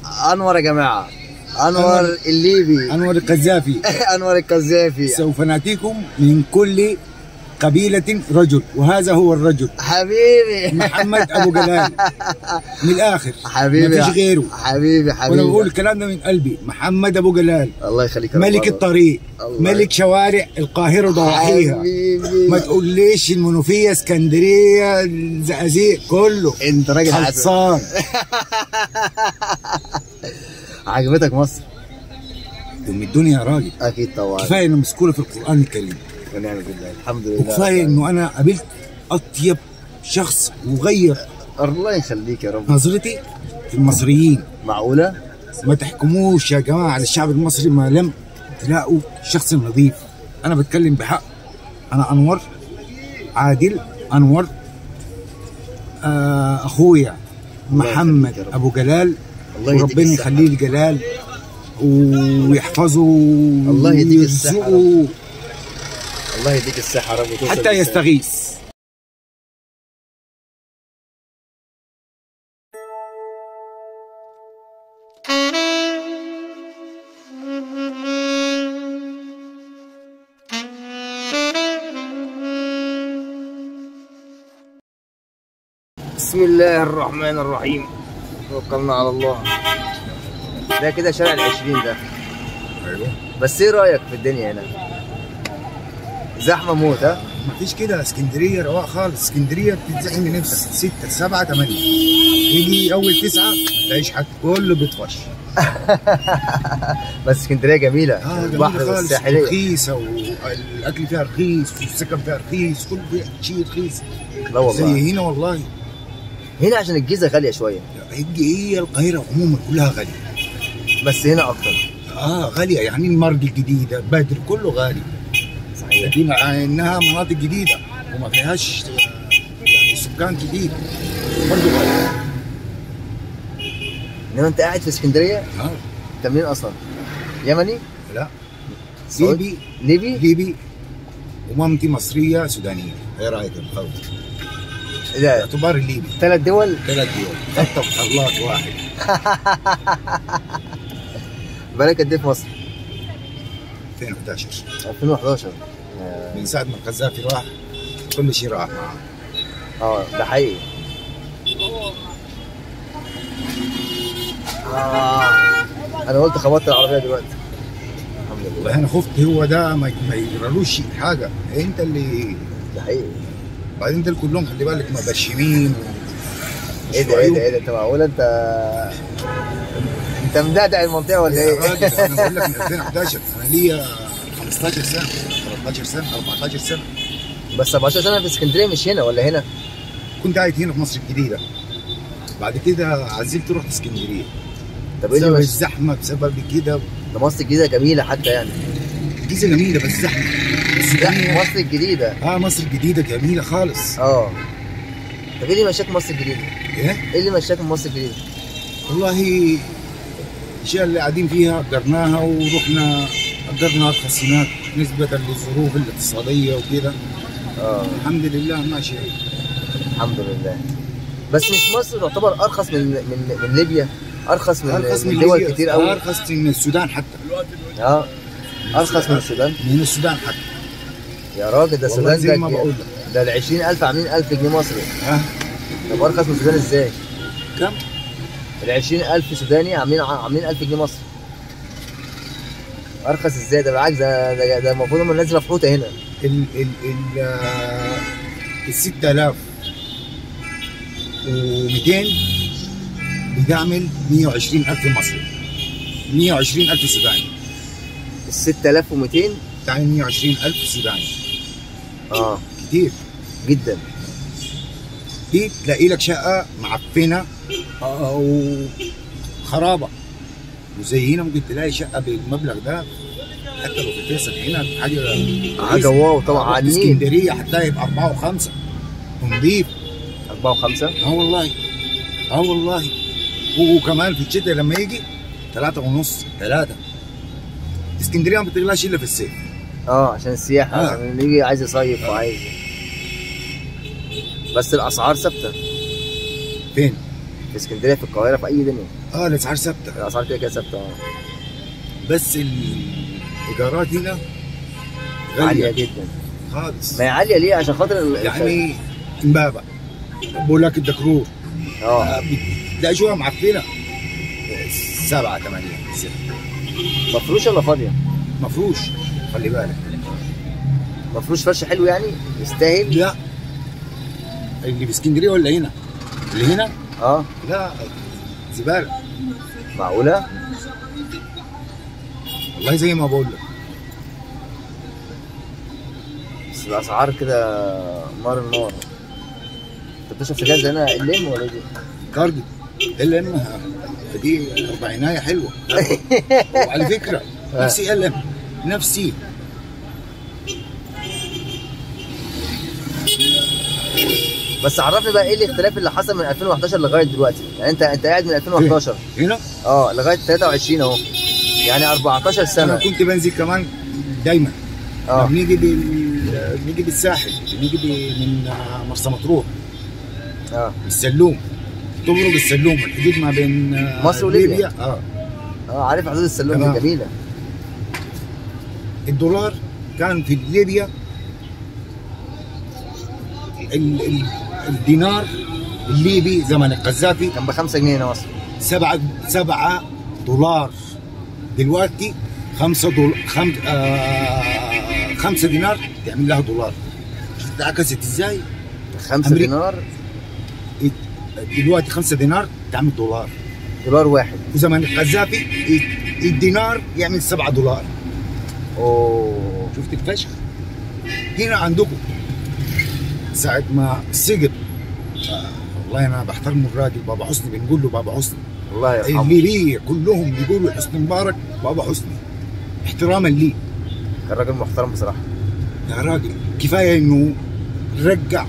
انور يا جماعه انور الليبي انور القذافي انور القذافي سوف ناتيكم من كل قبيلة رجل وهذا هو الرجل حبيبي محمد ابو جلال من الاخر حبيبي مفيش غيره حبيبي وانا حبيبي بقول الكلام ده من قلبي محمد ابو جلال الله يخليك يا رب. ملك الطريق الله ملك شوارع القاهرة وضواحيها حبيبي ما تقوليش المنوفية اسكندرية الزقازيق كله انت راجل عسل خلصان عجبتك مصر ام الدنيا يا راجل اكيد طبعا كفايه انه مذكوره في القران الكريم ونعم بالله الحمد لله وكفايه انه انا قابلت اطيب شخص وغير الله يخليك يا رب نظرتي في المصريين معقوله ما تحكموش يا جماعه على الشعب المصري ما لم تلاقوا شخص نظيف انا بتكلم بحق انا انور عادل انور آه اخويا الله يخليك محمد يا رب. ابو جلال الله يديك وربنا الصحة. يخليه الجلال ويحفظه الله يديك الصحة يا ويرزقه الله يديك الصحه يا رب وتوصل حتى بالسلامة. يستغيث بسم الله الرحمن الرحيم توكلنا على الله ده كده شارع العشرين ده ايوه بس ايه رايك في الدنيا هنا زحمه موت ها مفيش كده اسكندريه رواق خالص اسكندريه بتتزحم لنفسك ستة سبعة ثمانية يجي أول تسعة ما تلاقيش حد كله بيطفش بس اسكندريه جميله اه البحر جميلة خالص والساحليه رخيصة والأكل فيها رخيص والسكن فيها رخيص كل شيء رخيص لا والله زي هنا والله هنا عشان الجيزه غاليه شويه هيجي ايه القاهرة عموما كلها غالية بس هنا اكتر اه غالية يعني المرج الجديدة بدر كله غالي صحيح دي مع انها مناطق جديدة وما فيهاش آه، يعني سكان جديد برضه غالي انما انت قاعد في اسكندريه اه انت منين اصلا يمني لا سعودي؟ ليبي ليبي ليبي ومامتي مصرية سودانية ايه رايك في الخلط؟ ده اعتبار الليبي ثلاث دول ثلاث دول خطة خلاط واحد بالك قد ايه في مصر 2011 2011 آه، من ساعة ما القذافي راح كل شيء راح معاه اه ده حقيقي آه. انا قلت خبطت العربيه دلوقتي الحمد لله والله انا خفت هو ده ما, ما يجرالوش شيء حاجة انت اللي ده حقيقي بعدين دول كلهم خلي بالك مبشمين ايه ده ايه ده ايه ده انت معقول انت انت مدعدع المنطقه ولا يا راجل ايه؟ انا بقول لك من 2011 انا ليا 15 سنة 13 سنة 14 سنة بس 17 سنه في اسكندريه مش هنا ولا هنا؟ كنت قاعد هنا في مصر الجديدة بعد كده عزلت رحت اسكندرية طب ايه بسبب اللي مش الزحمة بسبب كده ده مصر الجديده جميله حتى يعني الجيزة جميلة بس زحمة بس لا الدنيا- مصر الجديده اه مصر الجديدة جميلة خالص اه طب ايه اللي مشاك مصر الجديده؟ ايه ايه اللي مشاك من مصر الجديده؟ والله الاشياء اللي قاعدين فيها اجرناها ورحنا اجرنا ارخص هناك نسبة للظروف الاقتصادية وكده اه الحمد لله ماشي الحمد لله بس مش مصر تعتبر ارخص من من من ليبيا ارخص من, ارخص من من دول ليبيا، كتير قوي ارخص من السودان حتى اه ارخص من السودان من السودان حتى يا راجل ده والله السودان زي ده ما بقول لك ده ال 20000 عاملين 1000 جنيه مصري ها طب ارخص من السودان ازاي؟ كم؟ ال 20000 سوداني عاملين عاملين 1000 جنيه مصري ارخص ازاي ده بالعكس ده ده ده المفروض هم نازله في حوته هنا ال ال ال آه، ال 6000 و200 بتعمل 120000 مصري 120000 سوداني ال 6200 تعمل 120000 سوداني اه كتير جدا دي تلاقي لك شقه معفنه او خرابه وزي هنا ممكن تلاقي شقه بالمبلغ ده حتى لو في فيصل هنا حاجه حاجه واو طبعا على على النيل اسكندريه هتلاقي باربعه وخمسه ونضيف 4 و5 اه والله اه والله وكمان في الشتاء لما يجي ثلاثة ونص ثلاثة اسكندرية ما بتغلاش إلا في الصيف اه عشان السياحه آه. عشان اللي يجي عايز يصيف وعايز بس الاسعار ثابته فين؟ في اسكندريه في القاهره في اي دنيا اه الاسعار ثابته الاسعار كده كده ثابته آه. بس الايجارات هنا عاليه غاليه جدا خالص ما هي عاليه ليه عشان خاطر ال- يعني امبابه بقول لك الدكرور اه آه، بتلاقي جوا معفنه سبعة ثمانية ستة مفروش ولا فاضيه مفروش خلي بالك مفروش فرش حلو يعني يستاهل لا اللي في اسكندريه ولا هنا؟ اللي هنا؟ اه لا زباله معقوله والله زي ما بقول لك بس الاسعار كده نار النار انت بتشرب سجاير زي انا الليم ولا إيه دي؟ كاردي ال ام دي اربعينايه حلوه وعلى فكره نفسي ال ام نفسي بس عرفني بقى ايه الاختلاف اللي حصل من 2011 لغايه دلوقتي يعني انت انت قاعد من 2011 هنا اه لغايه 23 اهو يعني 14 انا سنه كنت بنزل كمان دايما اه بنيجي بال... بنيجي بالساحل بنيجي ب... من مرسى مطروح اه السلوم تمرق السلوم الحدود ما بين آه، مصر وليبيا. اه اه عارف حدود السلوم تمام. دي جميله الدولار كان في ليبيا ال... ال... الدينار الليبي زمن القذافي كان ب 5 جنيه هنا مصر سبعة سبعة دولار دلوقتي خمسة دولار خم... آه... خمسة دينار تعمل لها دولار شفت اتعكست ازاي؟ 5 أمريكا. دينار دلوقتي خمسة دينار تعمل دولار دولار واحد وزمن القذافي الدينار يعمل سبعة دولار اوه شفت الفشخ هنا عندكم ساعة ما سقط آه والله انا بحترم الراجل بابا حسني بنقول له بابا حسني الله يرحمه الليبية كلهم بيقولوا حسني مبارك بابا حسني احتراما لي كان راجل محترم بصراحه يا راجل كفايه انه رجع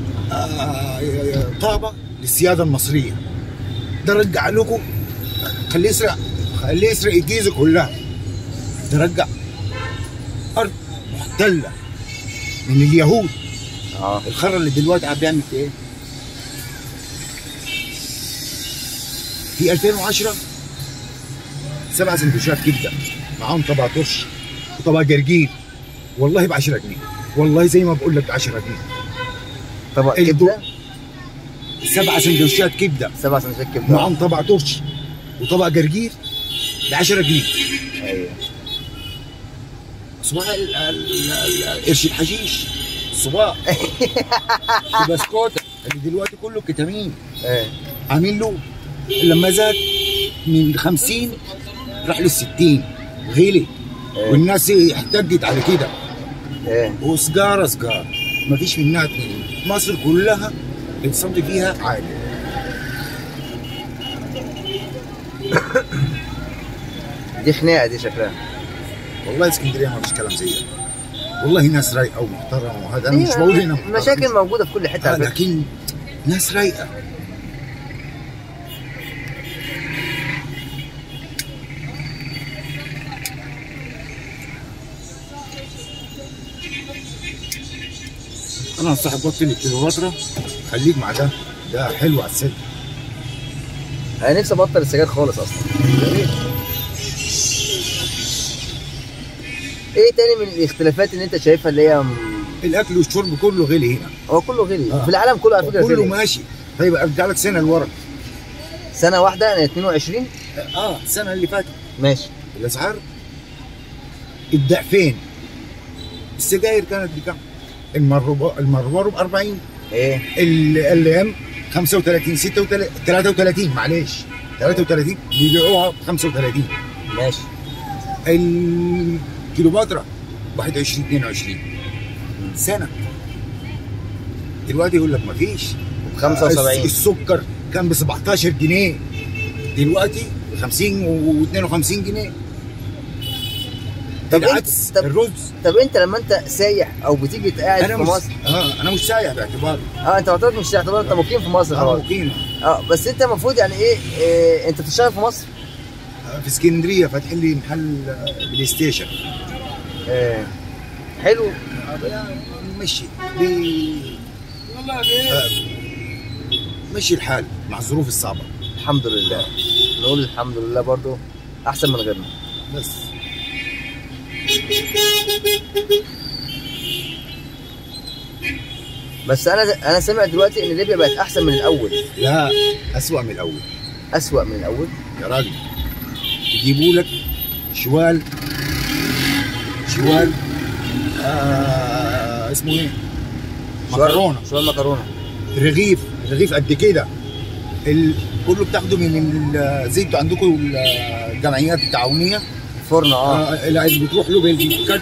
آه طابه للسياده المصريه ده رجع لكم خليه يسرق خليه يسرق الجيزه كلها ده رجع ارض محتله من اليهود اه الخرا اللي دلوقتي عم بيعمل في ايه؟ في 2010 سبع سندوتشات كبده معاهم طبق ترش وطبق جرجير والله ب 10 جنيه والله زي ما بقول لك ب 10 جنيه طبق الدو- كبده سبع سندوتشات كبده سبع سندوتشات كبده معاهم طبق ترش وطبق جرجير ب 10 جنيه ايوه صباع ال- ال- ال- قرش الحشيش صباع بسكوته اللي دلوقتي كله كتامين ايه عامل له لما زاد من 50 راح لل 60 غلي ايه والناس احتجت على كده ايه وسجاره سجاره ما فيش منها اتنين مصر كلها الصمت فيها عالي دي خناقه دي شكلها والله اسكندريه ما فيش كلام زي ده والله ناس رايقه ومحترمه وهذا انا مش هي بقول هنا محترمين. مشاكل موجوده في كل حته آه على فكره لكن ناس رايقه انا انصحك بطل الكليوباترا خليك مع ده ده حلو على السد انا نفسي ابطل السجاير خالص اصلا ايه تاني من الاختلافات اللي انت شايفها اللي هي م- الاكل والشرب كله غلي هنا هو كله غلي آه. في العالم كله على فكره كله غلي ماشي طيب ارجع لك سنه لورا سنه واحده انا 22 اه السنه اللي فاتت ماشي الاسعار الضعفين السجاير كانت بكم؟ المربى المربى ب 40 ايه ال ام 35 36 33 معلش 33 بيبيعوها ب 35 ماشي الكيلوباترا 21 22 سنه دلوقتي يقول لك ما فيش ب 75 السكر كان ب 17 جنيه دلوقتي ب 50 و 52 جنيه طب العدس أنت- طب- الرز طب انت لما انت سايح او بتيجي قاعد انا في مش مصر اه انا مش سايح باعتبار اه انت معتبر مش تعتبر انت مقيم في مصر انا خلاص مقيم اه بس انت المفروض يعني ايه, إيه انت بتشتغل في مصر في اسكندريه فاتحين لي محل آه، بلاي ستيشن إيه حلو مشي ب آه، مشي الحال مع الظروف الصعبه الحمد لله نقول الحمد لله برضو احسن من غيرنا بس بس انا انا سامع دلوقتي ان ليبيا بقت احسن من الاول لا اسوأ من الاول اسوأ من الاول يا راجل يجيبوا لك شوال شوال آه اسمه ايه؟ مكرونه شويه مكرونه رغيف رغيف قد كده ال... كله بتاخده من الزيت عندكم الجمعيات التعاونيه فرن اه آه اللي بتروح له بيجيب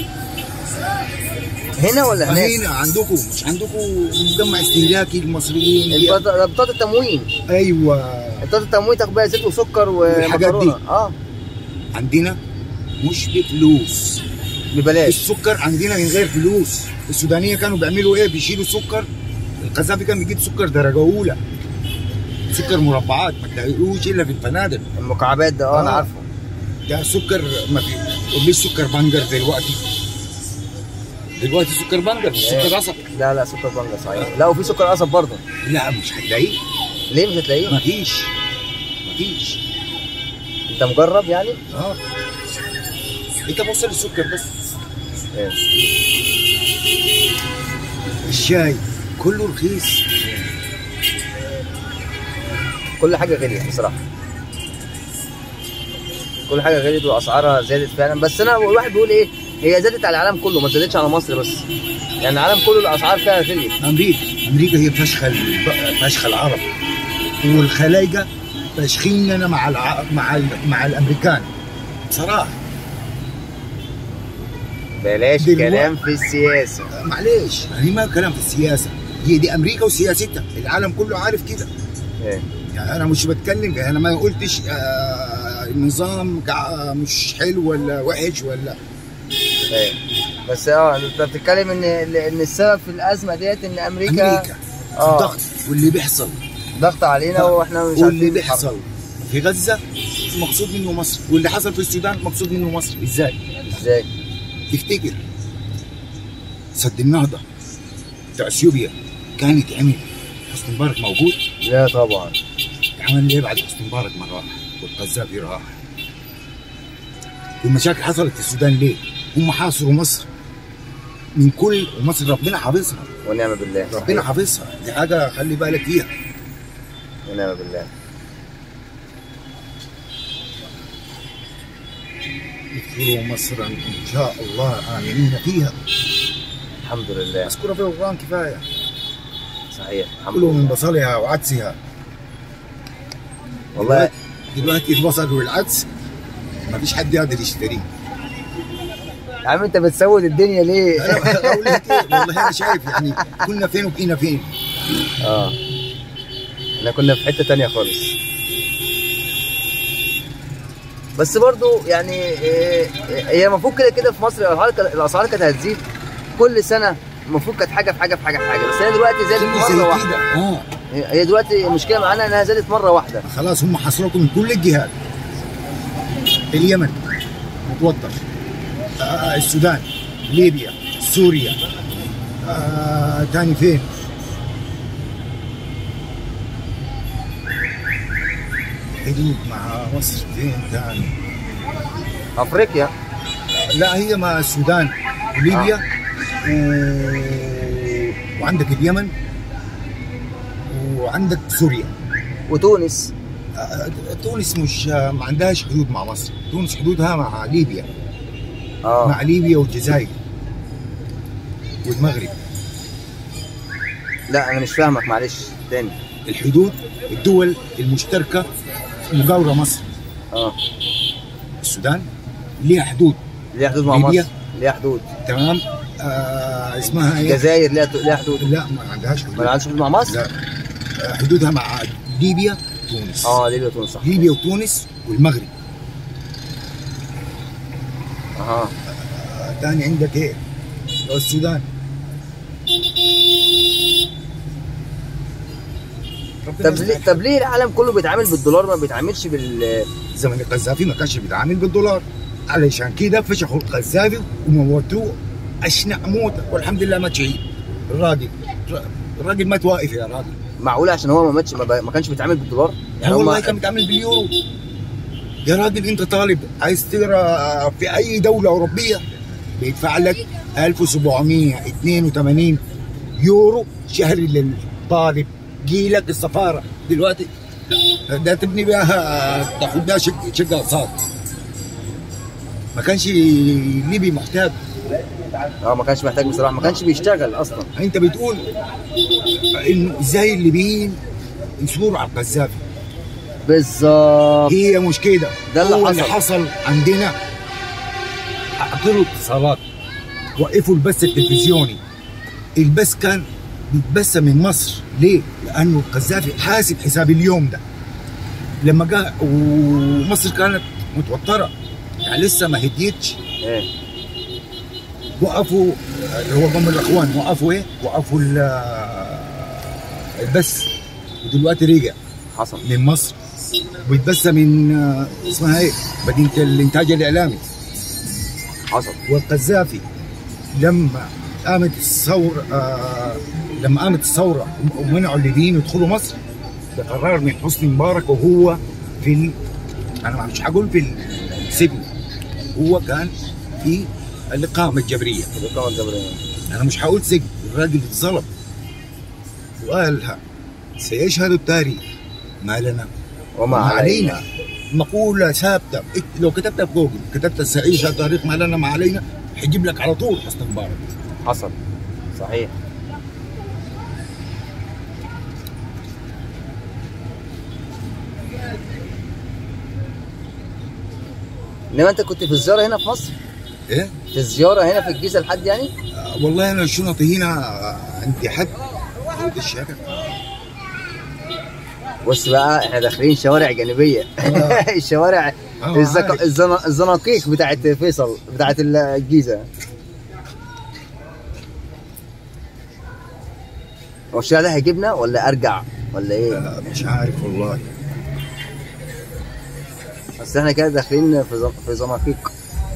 هنا ولا هناك؟ هنا عندكم مش عندكم مجمع استهلاكي المصريين البط- بطاطا التموين ايوه بطاطا التموين تاخد بيها زيت وسكر والحاجات دي. ومكرونه اه عندنا مش بفلوس ببلاش السكر عندنا من غير فلوس السودانيه كانوا بيعملوا ايه بيشيلوا سكر القذافي كان بيجيب سكر درجه اولى سكر مربعات ما تلاقيهوش الا في الفنادق المكعبات ده اه انا آه. عارفه ده سكر ما في وليش سكر بنجر دلوقتي دلوقتي سكر بنجر مش إيه. سكر قصب لا لا سكر بنجر صحيح لا وفي سكر قصب برضه لا مش هتلاقيه ليه مش هتلاقيه؟ مفيش مفيش انت مجرب يعني؟ اه انت بوصل السكر بس إيه. الشاي كله رخيص كل حاجه غليت بصراحه كل حاجه غليت واسعارها زادت فعلا بس انا الواحد بيقول ايه هي زادت على العالم كله ما زادتش على مصر بس يعني العالم كله الاسعار فيها غليت امريكا امريكا هي فشخ ال- فشخ العرب والخلايجه فاشخيننا مع الع... مع ال... مع الامريكان بصراحه بلاش دلوقتي- كلام في السياسه معلش هي ما كلام في السياسه هي دي امريكا وسياستها العالم كله عارف كده إيه. يعني انا مش بتكلم انا ما قلتش آه النظام كع- مش حلو ولا وحش ولا إيه. بس اه انت بتتكلم ان ان السبب في الازمه ديت ان امريكا, امريكا آه. الضغط واللي بيحصل ضغط علينا واحنا مش واللي عارفين نتحرك. بيحصل في غزه مقصود منه مصر واللي حصل في السودان مقصود منه مصر ازاي؟ ازاي؟ تفتكر سد النهضه بتاع اثيوبيا كان يتعمل حسني مبارك موجود لا طبعا عمل ليه بعد حسني مبارك ما راح والقذافي راح والمشاكل حصلت في السودان ليه؟ هم حاصروا مصر من كل ومصر ربنا حافظها ونعم بالله ربنا حافظها دي حاجه خلي بالك فيها ونعم بالله ادخلوا مصرا ان شاء الله امنين فيها الحمد لله مذكوره في القران كفايه صحيح الحمد كلوا من لله بصلها وعدسها والله دلوقتي البصل والعدس ما فيش حد يقدر يشتريه يا عم انت بتسود الدنيا ليه؟ انا أقول لك إيه؟ والله انا شايف يعني كنا فين وبقينا فين اه احنا كنا في حته تانية خالص بس برضو يعني إيه، هي المفروض كده كده في مصر الاسعار كانت- الاسعار كانت هتزيد كل سنه المفروض كانت حاجه في حاجه في حاجه في حاجه بس هي دلوقتي زادت كله زي مره واحده كده اه هي هي دلوقتي المشكله معانا انها زادت مره واحده خلاص هم حصروكم من كل الجهات اليمن متوتر آه السودان ليبيا سوريا آه تاني فين حدود مع مصر فين تاني افريقيا لا هي مع السودان وليبيا و... وعندك اليمن وعندك سوريا وتونس آه، تونس مش آه، ما عندهاش حدود مع مصر تونس حدودها مع ليبيا اه مع ليبيا والجزائر والمغرب لا انا مش فاهمك معلش تاني الحدود الدول المشتركه مجاوره مصر اه السودان ليها حدود ليها حدود مع ليبيا. مصر ليها حدود تمام آه اسمها ايه؟ الجزائر ليها ليها حدود لا ما عندهاش حدود ما عندش حدود مع مصر لا آه، حدودها مع ليبيا تونس اه ليبيا وتونس صح ليبيا وتونس والمغرب اها آه، تاني عندك ايه؟ السودان ربنا طب ليه يستر. طب ليه العالم كله بيتعامل بالدولار ما بيتعاملش بال زمن القذافي ما كانش بيتعامل بالدولار علشان كده فشخوا القذافي وموتوه اشنع موت والحمد لله ما شهيد الراجل الراجل مات واقف يا راجل معقوله عشان هو ما ماتش ما, ب- ما كانش بيتعامل بالدولار يعني هم- والله كان بيتعامل باليورو يا راجل انت طالب عايز تقرا في اي دوله اوروبيه بيدفع لك 1782 يورو شهري للطالب جيلك السفاره دلوقتي ده تبني بيها تاخد بيها شق- شقه اقساط ما كانش ليبي محتاج اه ما كانش محتاج بصراحه ما كانش بيشتغل اصلا انت بتقول انه ازاي الليبيين يثوروا على القذافي بالظبط هي مش كده ده اللي هو حصل. اللي حصل عندنا عطلوا اتصالات وقفوا البث التلفزيوني البث كان بيتبث من مصر ليه؟ لانه القذافي حاسب حساب اليوم ده لما جاء ومصر كانت متوتره يعني لسه ما هديتش ايه وقفوا اللي هو قوم الاخوان وقفوا ايه؟ وقفوا ال- البث ودلوقتي رجع حصل من مصر ويتبث من آه، اسمها ايه؟ مدينه الانتاج الاعلامي حصل والقذافي لما قامت الثوره آه لما قامت الثوره ومنعوا الليبيين يدخلوا مصر ده قرار من حسني مبارك وهو في ال... انا مش هقول في السجن هو كان في الاقامه الجبريه الإقامة الجبرية. انا مش هقول سجن الراجل اتظلم وقالها سيشهد التاريخ ما لنا وما ما علينا علينا مقولة ثابتة إت- لو كتبتها في جوجل كتبت سيشهد التاريخ ما لنا ما علينا هيجيب لك على طول حسن مبارك حصل صحيح انما انت كنت في الزياره هنا في مصر ايه في الزياره هنا في الجيزه لحد يعني آه، والله انا شنطي هنا آه، عندي حد عند الشارع بص بقى احنا داخلين شوارع جانبيه آه. الشوارع آه، الزك... عارف. الزن... الزناقيق بتاعت فيصل بتاعت الجيزه هو الشارع ده هيجيبنا ولا ارجع ولا ايه؟ آه، مش عارف والله بس احنا كده داخلين في زن... في زناقيق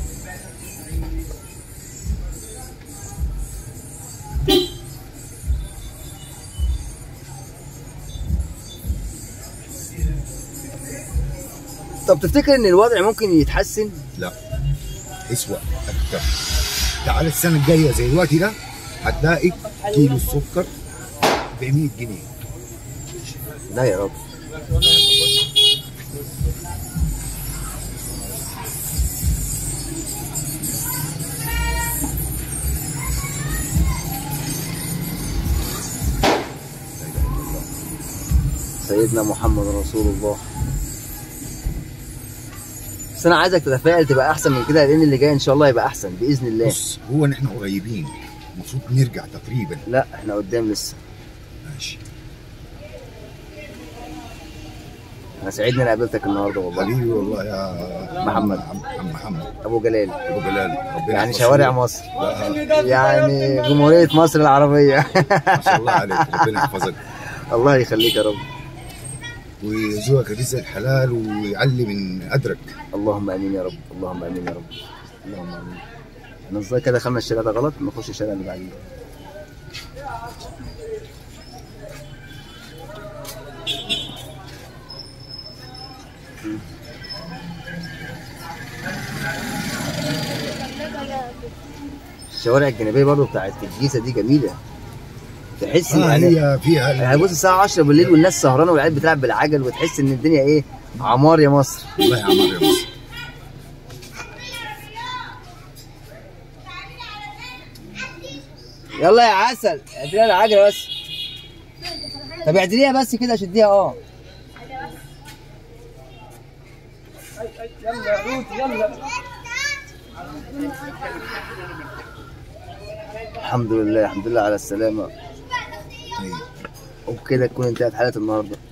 طب تفتكر ان الوضع ممكن يتحسن؟ لا اسوأ اكتر تعال السنة الجاية زي الوقت ده هتلاقي كيلو السكر ب 100 جنيه لا يا رب سيدنا محمد رسول الله بس انا عايزك تتفائل تبقى احسن من كده لان اللي جاي ان شاء الله يبقى احسن باذن الله بص هو نحن قريبين المفروض نرجع تقريبا لا احنا قدام لسه ماشي انا سعيد ان انا قابلتك النهارده والله حبيبي والله يا محمد. عم عم محمد ابو جلال ابو جلال ربنا يعني يحفظه. شوارع مصر لا، يعني جمهورية مصر العربية ما شاء الله عليك ربنا يحفظك الله يخليك يا رب ويرزقك الرزق الحلال ويعلي من قدرك اللهم امين يا رب اللهم امين يا رب اللهم امين احنا ازاي كده دخلنا الشارع ده غلط نخش الشارع اللي بعديه الشوارع الجانبية برضه بتاعت الجيزة دي جميلة تحس آه يعني هي فيها يعني بص الساعة 10 بالليل والناس سهرانة والعيال بتلعب بالعجل وتحس إن الدنيا إيه عمار يا مصر الله يا عمر يا مصر يلا يا عسل اعدليها العجلة بس طب اعدليها بس كده شديها اه الحمد لله الحمد لله على السلامة أيوة. وبكده تكون انتهت حلقة النهارده